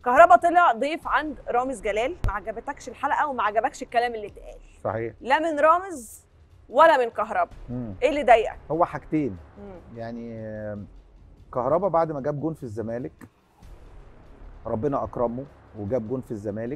كهربا طلع ضيف عند رامز جلال ما عجبتكش الحلقه وما عجبكش الكلام اللي اتقال صحيح لا من رامز ولا من كهربا مم. ايه اللي ضايقك هو حاجتين مم. يعني آم، كهربا بعد ما جاب جون في الزمالك ربنا اكرمه وجاب جون في الزمالك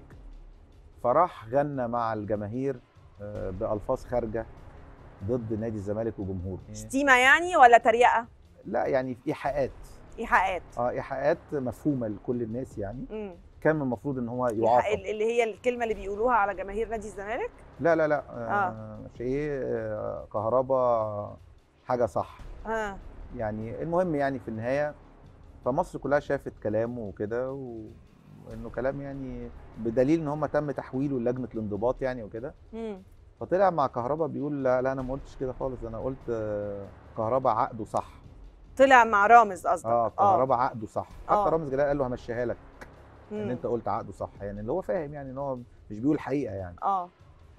فراح غنى مع الجماهير آه، بالفاظ خارجه ضد نادي الزمالك وجمهوره شتيمه يعني ولا تريقه لا يعني في ايحاءات ايحاءات اه ايحاءات مفهومه لكل الناس يعني مم. كان المفروض ان هو إيحاء يعاقب اللي هي الكلمه اللي بيقولوها على جماهير نادي الزمالك لا لا لا آه. مش ايه آه كهربا حاجه صح اه يعني المهم يعني في النهايه فمصر كلها شافت كلامه وكده و- وانه كلام يعني بدليل ان هم تم تحويله للجنه الانضباط يعني وكده مم. فطلع مع كهربا بيقول لا, لا انا ما قلتش كده خالص انا قلت آه، كهربا عقده صح طلع مع رامز قصدك اه كهربا عقده صح آه. حتى رامز جلال قال له همشيها لك ان مم. انت قلت عقده صح يعني اللي هو فاهم يعني ان هو مش بيقول حقيقه يعني اه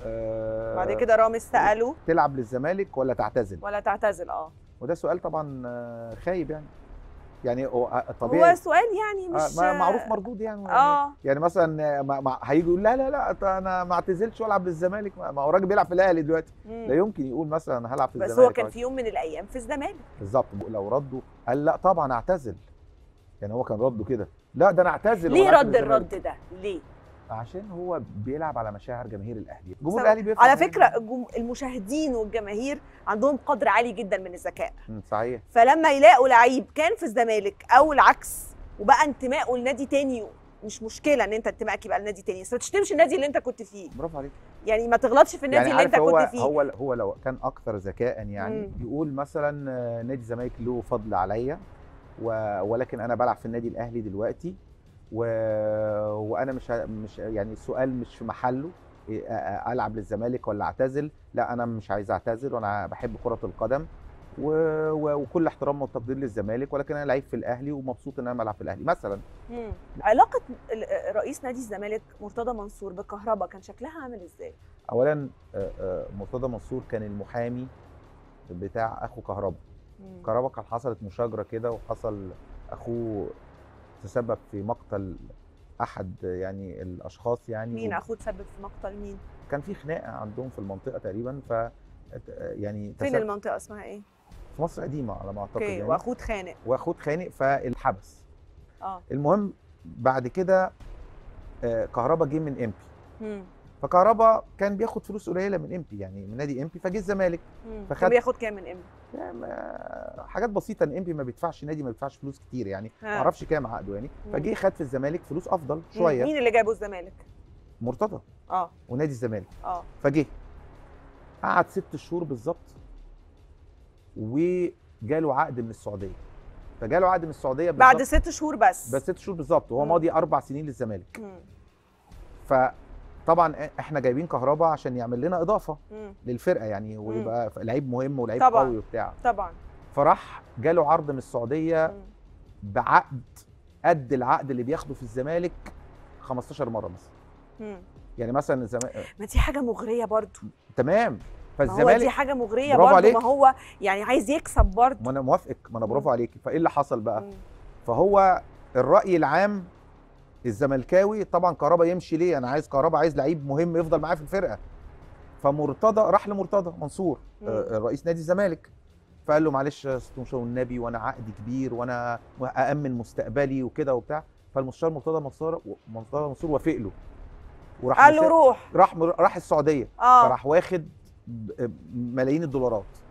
آه بعد كده رامز ساله تلعب للزمالك ولا تعتزل ولا تعتزل اه وده سؤال طبعا آه، خايب يعني يعني هو طبيعي هو سؤال يعني آه، مش ما معروف مردود يعني اه يعني مثلا ما- ما- هيجي يقول لا لا لا أنت انا ما اعتزلش والعب للزمالك ما ما هو راجل بيلعب في الاهلي دلوقتي لا مم. يمكن يقول مثلا انا هلعب في بس الزمالك هو كان أو- في يوم من الايام في الزمالك بالظبط لو ردوا قال لا طبعا اعتزل يعني هو كان رده كده لا ده انا اعتزل ليه وألعب في رد الزمالك. الرد ده ليه عشان هو بيلعب على مشاعر جماهير الاهلي جمهور سواء- الاهلي بيفهم على يعني. فكره الجم- المشاهدين والجماهير عندهم قدر عالي جدا من الذكاء مم، صحيح فلما يلاقوا لعيب كان في الزمالك او العكس وبقى انتمائه لنادي تاني مش مشكله ان انت انتمائك يبقى لنادي تاني بس ما تشتمش النادي اللي انت كنت فيه برافو عليك يعني ما تغلطش في النادي يعني اللي عارف انت هو كنت فيه هو هو لو كان اكثر ذكاء يعني مم. يقول مثلا آه، نادي الزمالك له فضل عليا و... ولكن انا بلعب في النادي الاهلي دلوقتي و... وانا مش ه- مش يعني السؤال مش في محله إيه، أ- أ- العب للزمالك ولا اعتزل لا انا مش عايز اعتزل وانا بحب كره القدم و... و... وكل احترام والتقدير للزمالك ولكن انا لعيب في الاهلي ومبسوط ان انا بلعب في الاهلي مثلا مم. علاقه ال- رئيس نادي الزمالك مرتضى منصور بكهربا كان شكلها عامل ازاي اولا آه، آه، مرتضى منصور كان المحامي بتاع اخو كهربا مم. كهربا كان حصلت مشاجره كده وحصل اخوه تسبب في مقتل احد يعني الاشخاص يعني مين و- اخوه تسبب في مقتل مين كان في خناقه عندهم في المنطقه تقريبا ف يعني فين تسبب- المنطقه اسمها ايه في مصر قديمه على ما اعتقد اوكي يعني واخوه اتخانق واخوه اتخانق فالحبس اه المهم بعد كده آه، كهربا جه من امبي مم. فكهربا كان بياخد فلوس قليله من امبي يعني من نادي امبي فجه الزمالك مم. فخد- كان بياخد كام من ام يعني ما- حاجات بسيطه ان امبي ما بيدفعش نادي ما بيدفعش فلوس كتير يعني ما ها. اعرفش كام عقده يعني مم. فجه خد في الزمالك فلوس افضل شويه مين اللي جابه الزمالك مرتضى اه ونادي الزمالك اه فجه قعد ست شهور بالظبط وجاله عقد من السعوديه فجاله عقد من السعوديه بالظبط بعد ست شهور بس بس ست شهور بالظبط وهو مم. ماضي اربع سنين للزمالك مم. فطبعا احنا جايبين كهربا عشان يعمل لنا اضافه مم. للفرقه يعني ويبقى لعيب مهم ولعيب طبعاً. قوي وبتاع طبعا فراح جاله عرض من السعوديه مم. بعقد قد العقد اللي بياخده في الزمالك 15 مره مثلا مم. يعني مثلا الزمالك ما دي حاجه مغريه برضو تمام ما هو دي فالزمالك حاجه مغريه برافو برضو عليك. ما هو يعني عايز يكسب برضو ما انا موافقك ما انا برافو مم. عليك فايه اللي حصل بقى مم. فهو الراي العام الزملكاوي طبعا كهربا يمشي ليه انا عايز كهربا عايز لعيب مهم يفضل معايا في الفرقه فمرتضى راح لمرتضى منصور مم. آه، رئيس نادي الزمالك فقال له معلش يا ست مشاور والنبي وانا عقدي كبير وانا اامن مستقبلي وكده وبتاع فالمستشار مرتضى منصور مرتضى منصور وافق له وراح قال له مسا- روح راح راح السعوديه اه فراح واخد ب- ملايين الدولارات